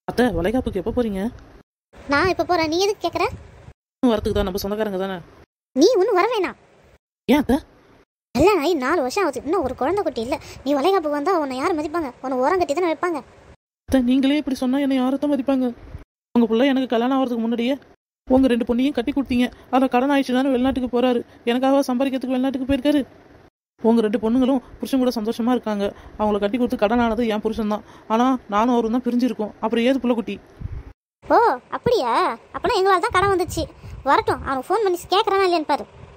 அத்தை வளைகாப்புக்கு எப்போ போறீங்க நான் இப்போ போகிறேன் நீ எதுக்கு கேட்குற வரத்துக்கு தான் நம்ம சொந்தக்காரங்க தானே நீ ஒன்றும் வர வேணாம் ஏன் அத்தை கல்யாணம் ஆகி நாலு வருஷம் ஆகுது இன்னும் ஒரு குழந்தை குட்டி இல்லை நீ வளைகாப்பு வந்தால் உன்னை யார் மதிப்பாங்க உன்னை ஓரம் கட்டி தானே வைப்பாங்க அத்தை நீங்களே இப்படி சொன்னா என்னை யாரத்தான் மதிப்பாங்க உங்க பிள்ளை எனக்கு கல்யாணம் ஆகிறதுக்கு முன்னாடியே உங்க ரெண்டு பொண்ணையும் கட்டி கொடுத்தீங்க அதில் கடன் ஆயிடுச்சு தானே வெளிநாட்டுக்கு போறாரு எனக்காக சம்பாதிக்கிறதுக்கு வெளிநாட்டுக்கு போயிருக்காரு உங்க ரெண்டு பொண்ணுங்களும் புருஷன் கூட சந்தோஷமா இருக்காங்க அவங்கள கட்டி கொடுத்து கடன் ஆனது என் புருஷன் தான் ஆனா நானும் அவரும் தான் பிரிஞ்சிருக்கோம் அப்புறம் ஏது புள்ள குட்டி ஓ அப்படியா அப்பனா எங்களால் தான் கடன் வந்துச்சு வரட்டும் அவனுக்கு ஃபோன் பண்ணி கேட்குறானா இல்லையான்னு பாரு